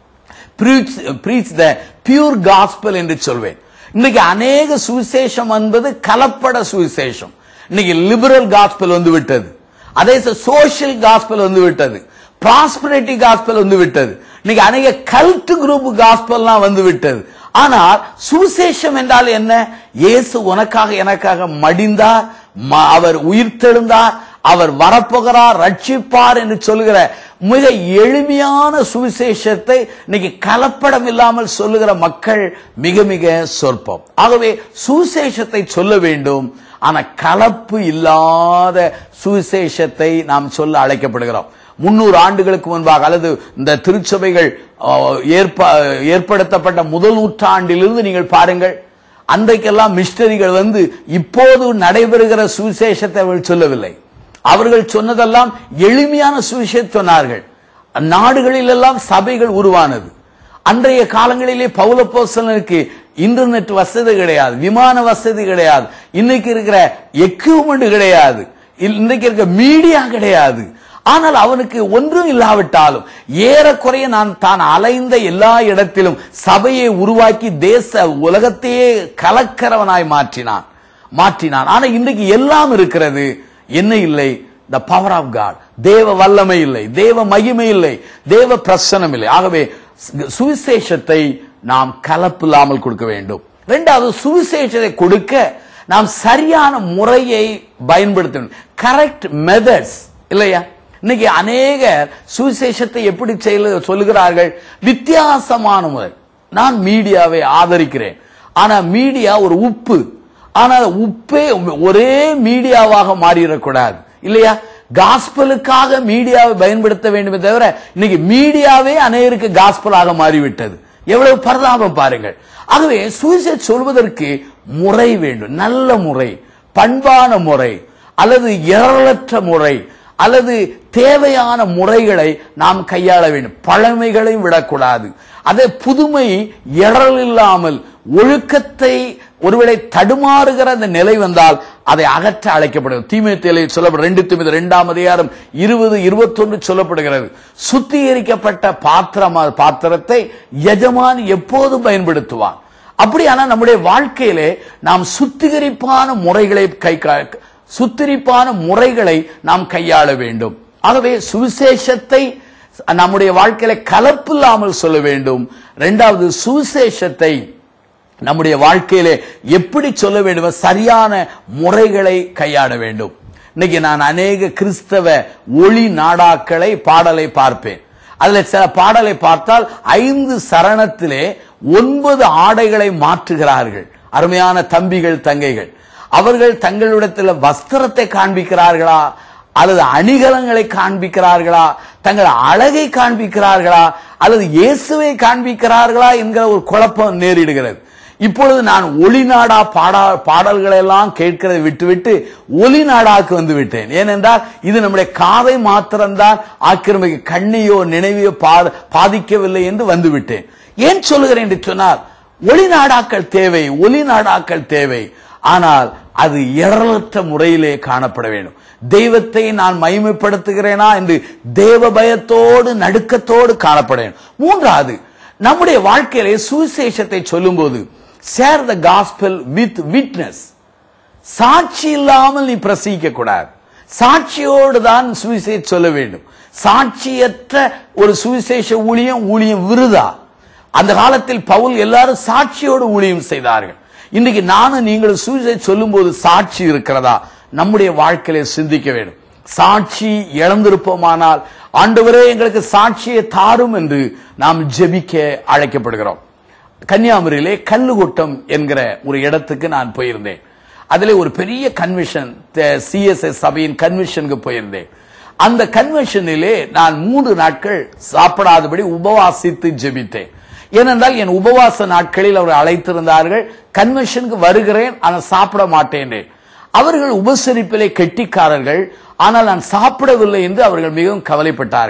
பிரீச் த பியூர் காஸ்பல் என்று சொல்வேன் இன்னைக்கு அநேக சுவிசேஷம் என்பது கலப்பட சுவிசேஷம் இன்னைக்கு லிபரல் காஸ்பல் வந்து விட்டது அதே சோஷியல் காஸ்பல் வந்து விட்டது ப்ராஸ்பரிட்டி காஸ்பல் வந்து விட்டது இன்னைக்கு அநேக கல்ட் குரூப் காஸ்பல்லாம் வந்து விட்டது ஆனால் சுவிசேஷம் என்றால் என்ன இயேசு உனக்காக எனக்காக மடிந்தார் ம- அவர் உயிர்த்தெழுந்தார் அவர் வரப்போகிறார் ரட்சிப்பார் என்று சொல்லுகிற மிக எளிமையான சுவிசேஷத்தை இன்னைக்கு கலப்படம் இல்லாமல் சொல்லுகிற மக்கள் மிக மிக சொற்பம் ஆகவே சுவிசேஷத்தை சொல்ல வேண்டும் ஆனா கலப்பு இல்லாத சுவிசேஷத்தை நாம் சொல்ல அழைக்கப்படுகிறோம் முன்னூறு ஆண்டுகளுக்கு முன்பாக அல்லது இந்த திருச்சபைகள் அஹ், ஏற்ப- ஏற்படுத்தப்பட்ட முதல் நூற்றாண்டிலிருந்து நீங்கள் பாருங்கள் அன்றைக்கெல்லாம் மிஸ்டரிகள் வந்து இப்போது நடைபெறுகிற சுவிசேஷத்தை அவர்கள் சொல்லவில்லை அவர்கள் சொன்னதெல்லாம் எளிமையான சுவிசேஷம் சொன்னார்கள் நாடுகளில் எல்லாம் சபைகள் உருவானது அன்றைய காலங்களிலே பௌலப்போசலனுக்கு இன்டர்நெட் வசதி கிடையாது விமான வசதி கிடையாது இன்னைக்கு இருக்கிற எக்யூப்மெண்ட் கிடையாது இல்- இன்னைக்கு இருக்க மீடியா கிடையாது ஆனால் அவனுக்கு ஒன்றும் இல்லாவிட்டாலும் ஏறக்குறைய நான் தான் அலைந்த எல்லா இடத்திலும் சபையை உருவாக்கி தேச உலகத்தையே கலக்கிறவனாய் மாற்றினான் மாற்றினான் ஆனா இன்றைக்கு எல்லாம் இருக்கிறது என்ன இல்லை த பவர் ஆஃப் காட் தேவ வல்லமை இல்லை தேவ மகிமை இல்லை தேவ பிரசனம் இல்லை ஆகவே சு- சுவிசேஷத்தை நாம் கலப்பில்லாமல் கொடுக்க வேண்டும் இரண்டாவது சுவிசேஷத்தை கொடுக்க நாம் சரியான முறையை பயன்படுத்தணும் கரெக்ட் மெத்தட்ஸ் இல்லையா இன்னைக்கு அநேகர் சுவிசேஷத்தை எப்படி செய்ய சொல்லுகிறார்கள் வித்தியாசமான முறை நான் மீடியாவை ஆதரிக்கிறேன் ஆனா மீடியா ஒரு உப்பு ஆனால் உப்பே ஒரே மீடியாவாக மாறிடக்கூடாது இல்லையா காஸ்பலுக்காக மீடியாவை பயன்படுத்த வேண்டுமே தவிர இன்னைக்கு மீடியாவே அநேகருக்கு காஸ்பலாக மாறிவிட்டது எவ்வளவு பரதாபம் பாருங்கள் ஆகவே சுவிசேஷ் சொல்வதற்கு முறை வேண்டும் நல்ல முறை பண்பான முறை அல்லது இரளற்ற முறை அல்லது தேவையான முறைகளை நாம் கையாள வேண்டும் பழமைகளையும் விடக்கூடாது அதே புதுமை எழல் இல்லாமல் ஒழுக்கத்தை ஒருவேளை தடுமாறுகிற அந்த நிலை வந்தால் அதை அகற்ற அழைக்கப்படும் தீமைத்தேலை சொல்லப்படும் ரெண்டு தீமை இரண்டாம் அதிகாரம் இருபது இருபத்தொன்று சொல்லப்படுகிறது சுத்திகரிக்கப்பட்ட பாத்திரமா பாத்திரத்தை எஜமான் எப்போதும் பயன்படுத்துவான் அப்படியானா நம்முடைய வாழ்க்கையிலே நாம் சுத்திகரிப்பான முறைகளை கை கா- சுத்திரிப்பான முறைகளை நாம் கையாள வேண்டும் ஆகவே சுவிசேஷத்தை நம்முடைய வாழ்க்கையில கலப்பில்லாமல் சொல்ல வேண்டும் இரண்டாவது சுவிசேஷத்தை நம்முடைய வாழ்க்கையிலே எப்படி சொல்ல வேண்டும் சரியான முறைகளை கையாட வேண்டும் இன்னைக்கு நான் அநேக கிறிஸ்தவ ஒளி நாடாக்களை பாடலை பார்ப்பேன் அதுல சில பாடலை பார்த்தால் ஐந்து சரணத்திலே ஒன்பது ஆடைகளை மாற்றுகிறார்கள் அருமையான தம்பிகள் தங்கைகள் அவர்கள் தங்களிடத்தில் வஸ்திரத்தை காண்பிக்கிறார்களா அல்லது அணிகலங்களை காண்பிக்கிறார்களா தங்கள் அழகை காண்பிக்கிறார்களா அல்லது இயேசுவை காண்பிக்கிறார்களா என்கிற ஒரு குழப்பம் நேரிடுகிறது இப்பொழுது நான் ஒளிநாடா பாடா பாடல்களை எல்லாம் கேட்கிறதை விட்டுவிட்டு ஒளிநாடாக்கு வந்து விட்டேன் ஏனென்றால் இது நம்முடைய காதை மாத்திரம்தான் ஆக்கிரமிக்க கண்ணையோ நினைவையோ பா- பாதிக்கவில்லை என்று வந்து விட்டேன் ஏன் சொல்லுகிறேன் என்று சொன்னால் ஒளிநாடாக்கள் தேவை ஒளிநாடாக்கள் தேவை ஆனால் அது எழலற்ற முறையிலே காணப்பட வேண்டும் தெய்வத்தை நான் மகிமைப்படுத்துகிறேனா என்று தேவ பயத்தோடு நடுக்கத்தோடு காணப்பட வேண்டும் மூன்றாவது நம்முடைய வாழ்க்கையிலே சுவிசேஷத்தை சொல்லும்போது share the gospel with witness சாட்சி இல்லாமல் நீ பிரசங்கிக்க கூடாது சாட்சியோடு தான் சுவிசேஷ சொல்ல வேண்டும் சாட்சியற்ற ஒரு சுவிசேஷ ஊழியம் ஊழியம் விருதா அந்த காலத்தில் பவுல் எல்லாரும் சாட்சியோடு ஊழியம் செய்தார்கள் இன்னைக்கு நானும் நீங்கள் சுவிசேஷ சொல்லும்போது சாட்சி இருக்கிறதா நம்முடைய வாழ்க்கையில சிந்திக்க வேண்டும் சாட்சி இழந்திருப்போமானால் ஆண்டவரே எங்களுக்கு சாட்சியை தாரும் என்று நாம் ஜெபிக்க அழைக்கப்படுகிறோம் கன்னியாகுமரியிலே கல்லுகுட்டம் என்கிற ஒரு இடத்துக்கு நான் போயிருந்தேன் அதிலே ஒரு பெரிய கன்வென்ஷன் சிஎஸ்எஸ் சபையின் கன்வென்ஷனுக்கு போயிருந்தேன் அந்த கன்வென்ஷனிலே நான் மூன்று நாட்கள் சாப்பிடாதபடி உபவாசித்து ஜெபித்தேன் ஏனென்றால் என் உபவாச நாட்களில் அவர் அழைத்திருந்தார்கள் கன்வென்ஷனுக்கு வருகிறேன் ஆனால் சாப்பிட மாட்டேன் அவர்கள் உபசரிப்பிலே கெட்டிக்காரர்கள் ஆனால் நான் சாப்பிடவில்லை என்று அவர்கள் மிகவும் கவலைப்பட்டார்கள்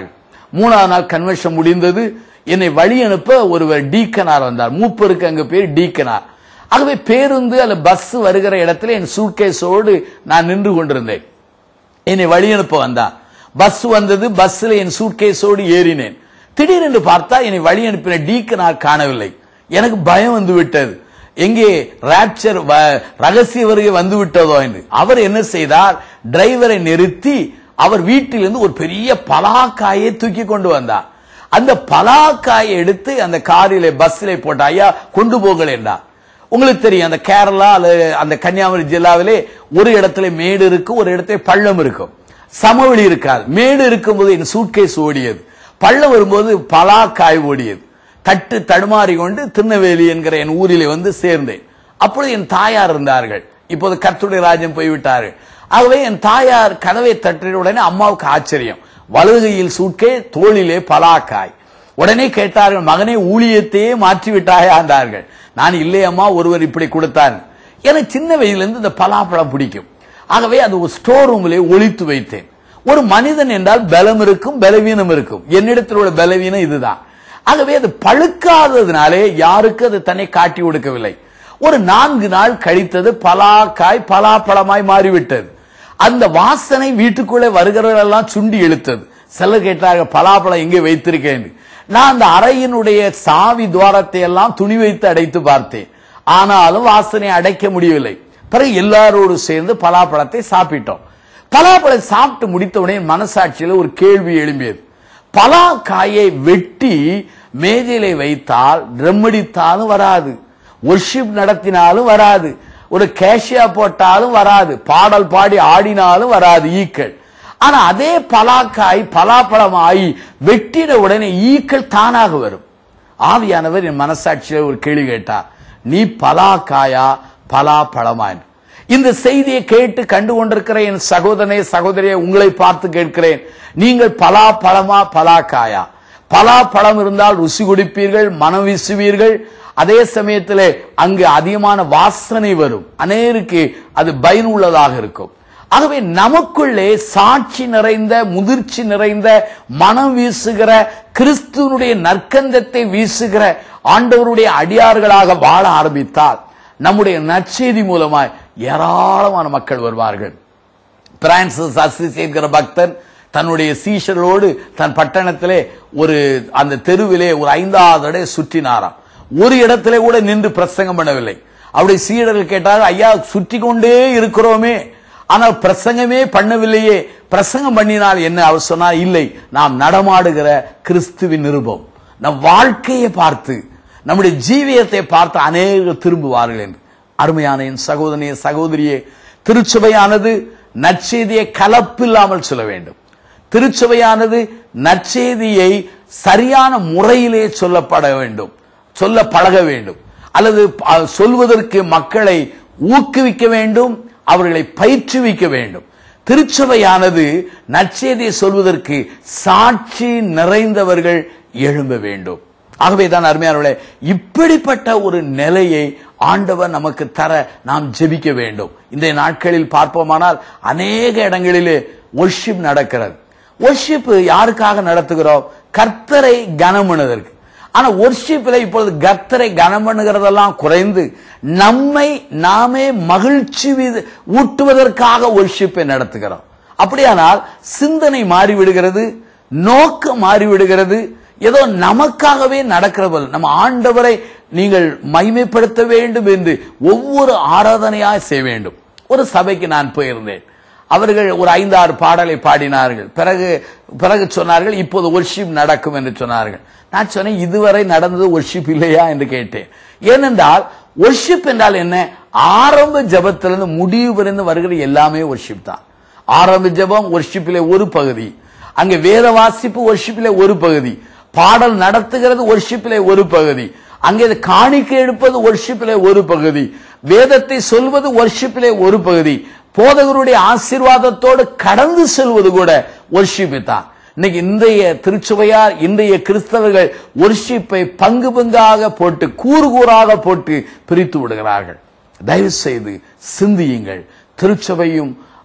மூணாவது நாள் கன்வென்ஷன் முடிந்தது என்னை வழி அனுப்ப ஒருவர் டீக்கனார் வந்தார் மூப்பருக்கு அங்க பேர் டீக்கனார் ஆகவே பேருந்து அல்ல பஸ் வருகிற இடத்துல என் சூட்கேஸோடு நான் நின்று கொண்டிருந்தேன் என்னை வழி அனுப்ப வந்தான் பஸ் வந்தது பஸ்ல என் சூட்கேஸோடு ஏறினேன் திடீரென்று பார்த்தா என்னை வழி அனுப்பின டீக்க நான் காணவில்லை எனக்கு பயம் வந்து விட்டது எங்கே ராப்சர் ரகசிய வருகை வந்து விட்டதோ என்று அவர் என்ன செய்தார் டிரைவரை நிறுத்தி அவர் வீட்டிலிருந்து ஒரு பெரிய பலாக்காயை தூக்கி கொண்டு வந்தார் அந்த பலாக்காயை எடுத்து அந்த காரிலே பஸ்ல போட்ட ஐயா கொண்டு போங்கள் என்றார் உங்களுக்கு தெரியும் அந்த கேரளா அல்லது அந்த கன்னியாகுமரி ஜில்லாவிலே ஒரு இடத்துல மேடு இருக்கும் ஒரு இடத்துல பள்ளம் இருக்கும் சமவெளி இருக்காது மேடு இருக்கும்போது என் சூட்கேஸ் ஓடியது பள்ளம் வரும்போது பலாக்காய் ஓடியது தட்டு தடுமாறி கொண்டு திருநெல்வேலி என்கிற என் ஊரிலே வந்து சேர்ந்தேன் அப்பொழுது என் தாயார் இருந்தார்கள் இப்போது கர்த்துடைய ராஜ்யம் போய்விட்டார்கள் ஆகவே என் தாயார் கதவை தட்டின உடனே அம்மாவுக்கு ஆச்சரியம் வலதுகையில் சூட்கே தோளிலே பலாக்காய் உடனே கேட்டார்கள் மகனே ஊழியத்தையே மாற்றி விட்டாயா என்றார்கள் நான் இல்லை அம்மா ஒருவர் இப்படி கொடுத்தார் எனக்கு சின்ன வயதிலிருந்து இந்த பலாப்பழம் பிடிக்கும் ஆகவே அது ஒரு ஸ்டோர் ரூமிலே ஒளித்து வைத்தேன் ஒரு மனிதன் என்றால் பலம் இருக்கும் பலவீனம் இருக்கும் என்னிடத்தில் உள்ள பலவீனம் இதுதான் ஆகவே அது பழுக்காததுனாலே யாருக்கு அது தன்னை காட்டி கொடுக்கவில்லை ஒரு நான்கு நாள் கழித்தது பலாக்காய் பலாப்பழமாய் மாறிவிட்டது அந்த வாசனை வீட்டுக்குள்ளே வருகிறவர்களெல்லாம் சுண்டி இழுத்தது சிலர் கேட்டார்கள் பலாப்பழம் எங்கே வைத்திருக்கேன் நான் அந்த அறையினுடைய சாவி துவாரத்தை எல்லாம் துணி வைத்து அடைத்து பார்த்தேன் ஆனாலும் வாசனை அடைக்க முடியவில்லை பிறகு எல்லாரோடு சேர்ந்து பலாப்பழத்தை சாப்பிட்டோம் பலாப்பழம் சாப்பிட்டு முடித்தவுடனே மனசாட்சியில் ஒரு கேள்வி எழும்பியது பலாக்காயை வெட்டி மேஜையிலே வைத்தால் ரெம்மடித்தாலும் வராது ஒர்ஷிப் நடத்தினாலும் வராது ஒரு கேஷியா போட்டாலும் வராது பாடல் பாடி ஆடினாலும் வராது ஈக்கள் ஆனா அதே பலாக்காய் பலாப்பழம் ஆகி வெட்டின உடனே ஈக்கள் தானாக வரும் ஆவியானவர் என் மனசாட்சியில ஒரு கேள்வி கேட்டார் நீ பலாக்காயா பலாப்பழமா என்று இந்த செய்தியை கேட்டு கண்டு கொண்டிருக்கிற என் சகோதரனே சகோதரியை உங்களை பார்த்து கேட்கிறேன் நீங்கள் பலா பழமா பலாக்காயா பலா பழம் இருந்தால் ருசி குடிப்பீர்கள் மனம் வீசுவீர்கள் அதே சமயத்தில் அங்கு அதிகமான வாசனை வரும் அநேருக்கு அது பயனுள்ளதாக இருக்கும் ஆகவே நமக்குள்ளே சாட்சி நிறைந்த முதிர்ச்சி நிறைந்த மனம் வீசுகிற கிறிஸ்துவனுடைய நற்கந்தத்தை வீசுகிற ஆண்டவருடைய அடியார்களாக வாழ ஆரம்பித்தால் நம்முடைய நற்செய்தி மூலமாய் ஏராளமான மக்கள் வருவார்கள் பிரான்சிஸ் அசிஸ் என்கிற பக்தன் தன்னுடைய சீஷரோடு தன் பட்டணத்திலே ஒரு அந்த தெருவிலே ஒரு ஐந்தாவது தடவை சுற்றினாராம் ஒரு இடத்திலே கூட நின்று பிரசங்கம் பண்ணவில்லை அவருடைய சீடர்கள் கேட்டார் ஐயா சுற்றி கொண்டே இருக்கிறோமே ஆனால் பிரசங்கமே பண்ணவில்லையே பிரசங்கம் பண்ணினால் என்ன அவர் சொன்னார் இல்லை நாம் நடமாடுகிற கிறிஸ்துவின் நிருபம் நம் வாழ்க்கையை பார்த்து நம்முடைய ஜீவியத்தை பார்த்து அநேகர் திரும்புவார்கள் என்று அருமையான என் சகோதரியே சகோதரியே திருச்சபையானது நற்செய்தியை கலப்பில்லாமல் சொல்ல வேண்டும் திருச்சபையானது நற்செய்தியை சரியான முறையிலே சொல்லப்பட வேண்டும் சொல்ல பழக வேண்டும் அல்லது அ- சொல்வதற்கு மக்களை ஊக்குவிக்க வேண்டும் அவர்களை பயிற்றுவிக்க வேண்டும் திருச்சபையானது நற்செய்தியை சொல்வதற்கு சாட்சி நிறைந்தவர்கள் எழும்ப வேண்டும் ஆகவே தான் அருமையானவர்களே இப்படிப்பட்ட ஒரு நிலையை ஆண்டவர் நமக்கு தர நாம் ஜெபிக்க வேண்டும் இந்த நாட்களில் பார்ப்போமானால் அநேக இடங்களிலே ஒர்ஷிப் நடக்கிறது ஒர்ஷிப் யாருக்காக நடத்துகிறோம் கர்த்தரை கனம் பண்ணுவதற்கு ஆனா ஒர்ஷிப்ல இப்பொழுது கர்த்தரை கனம் பண்ணுகிறதெல்லாம் குறைந்து நம்மை நாமே மகிழ்ச்சி வீத- ஊட்டுவதற்காக ஒர்ஷிப்பை நடத்துகிறோம் அப்படியானால் சிந்தனை மாறிவிடுகிறது நோக்கம் மாறிவிடுகிறது ஏதோ நமக்காகவே நடக்கிறது நம்ம ஆண்டவரை நீங்கள் மகிமைப்படுத்த வேண்டும் என்று ஒவ்வொரு ஆராதனையாய் செய்ய வேண்டும் ஒரு சபைக்கு நான் போயிருந்தேன் அவர்கள் ஒரு ஐந்தாறு பாடலை பாடினார்கள் பிறகு பிறகு சொன்னார்கள் இப்போது ஒர்ஷிப் நடக்கும் என்று சொன்னார்கள் நான் சொன்னேன் இதுவரை நடந்தது ஒர்ஷிப் இல்லையா என்று கேட்டேன் ஏனென்றால் ஒர்ஷிப் என்றால் என்ன ஆரம்ப ஜபத்திலிருந்து முடிவு வரைந்து வருகிற எல்லாமே ஒர்ஷிப் தான் ஆரம்ப ஜெபம் ஒர்ஷிப்பிலே ஒரு பகுதி அங்கே வேத வாசிப்பு ஒர்ஷிப்பிலே ஒரு பகுதி பாடல் நடத்துகிறது ஒர்ஷிப்பிலே ஒரு பகுதி அங்கே காணிக்கை எடுப்பது ஒர்ஷிப்பிலே ஒரு பகுதி வேதத்தை சொல்வது ஒர்ஷிப்பிலே ஒரு பகுதி போதகருடைய ஆசீர்வாதத்தோடு கடந்து செல்வது கூட ஒர்ஷிப் தான் இன்னைக்கு இன்றைய திருச்சுவையார் இன்றைய கிறிஸ்தவர்கள் ஒர்ஷிப்பை பங்கு பங்காக போட்டு கூறு கூறாக போட்டு பிரித்து விடுகிறார்கள் தயவு செய்து சிந்தியுங்கள் திருச்சபையும்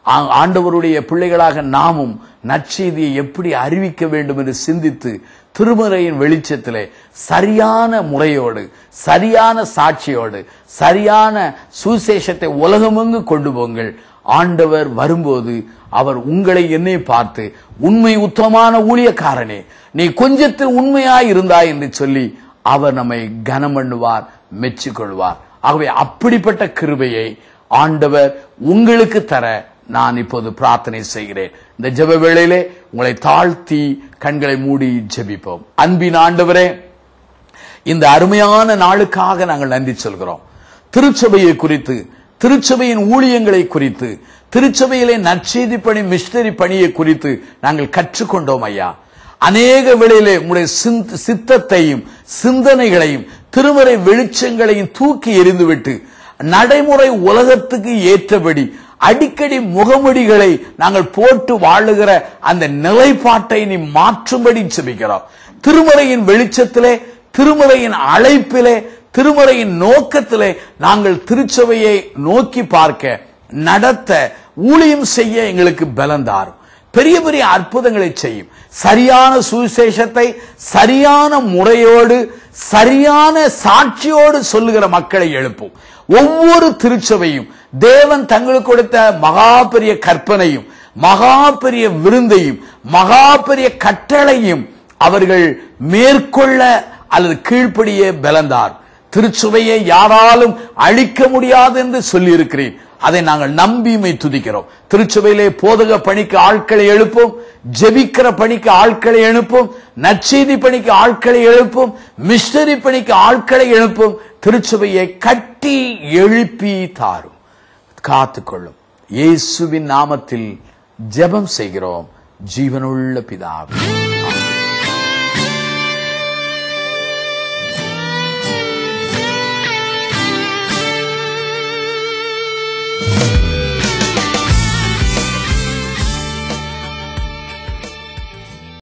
ஆ- ஆண்டவருடைய பிள்ளைகளாக நாமும் நற்செய்தியை எப்படி அறிவிக்க வேண்டும் என்று சிந்தித்து திருமறையின் வெளிச்சத்திலே சரியான முறையோடு சரியான சாட்சியோடு சரியான சுசேஷத்தை உலகமெங்கு கொண்டு போங்கள் ஆண்டவர் வரும்போது அவர் உங்களை என்னை பார்த்து உண்மை உத்தமமான ஊழியக்காரனே நீ கொஞ்சத்தில் உண்மையாய் இருந்தாய் என்று சொல்லி அவர் நம்மை கனம் பண்ணுவார் மெச்சிக்கொள்வார் ஆகவே அப்படிப்பட்ட கிருபையை ஆண்டவர் உங்களுக்கு தர நான் இப்போது பிரார்த்தனை செய்கிறேன் இந்த ஜெப வேளையிலே உங்களை தாழ்த்தி கண்களை மூடி ஜெபிப்போம் அன்பின் ஆண்டவரே இந்த அருமையான நாளுக்காக நாங்கள் நன்றி சொல்கிறோம் திருச்சபையை குறித்து திருச்சபையின் ஊழியங்களை குறித்து திருச்சபையிலே நற்செய்தி பணி மிஷனரி பணியை குறித்து நாங்கள் கற்றுக்கொண்டோம் ஐயா அநேக வேளையிலே உங்களுடைய சிந்த- சித்தத்தையும் சிந்தனைகளையும் திருமறை வெளிச்சங்களையும் தூக்கி எறிந்துவிட்டு நடைமுறை உலகத்துக்கு ஏற்றபடி அடிக்கடி முகமடிகளை நாங்கள் போட்டு வாழுகிற அந்த நிலைப்பாட்டை நீ மாற்றும்படி செபிக்கிறோம் திருமறையின் வெளிச்சத்திலே திருமறையின் அழைப்பிலே திருமறையின் நோக்கத்திலே நாங்கள் திருச்சபையை நோக்கி பார்க்க நடத்த ஊழியம் செய்ய எங்களுக்கு பலந்தாரும் பெரிய பெரிய அற்புதங்களை செய்யும் சரியான சுவிசேஷத்தை சரியான முறையோடு சரியான சாட்சியோடு சொல்லுகிற மக்களை எழுப்பும் ஒவ்வொரு திருச்சபையும் தேவன் தங்களுக்கு கொடுத்த மகா பெரிய கற்பனையும் மகா பெரிய விருந்தையும் மகா பெரிய கட்டளையும் அவர்கள் மேற்கொள்ள அல்லது கீழ்ப்படியே பலந்தார் திருச்சுவையை யாராலும் அழிக்க முடியாது என்று சொல்லியிருக்கிறேன் அதை நாங்கள் நம்பியுமை துதிக்கிறோம் திருச்சுவையிலே போதக பணிக்கு ஆட்களை எழுப்போம் ஜெபிக்கிற பணிக்கு ஆட்களை எழுப்போம் நற்செய்தி பணிக்கு ஆட்களை எழுப்போம் மிஷனரி பணிக்கு ஆட்களை எழுப்போம் திருச்சுவையை கட்டி எழுப்பி தாரும் காத்துக்கொள்ளும் இயேசுவின் நாமத்தில் ஜெபம் செய்கிறோம் ஜீவனுள்ள பிதாவே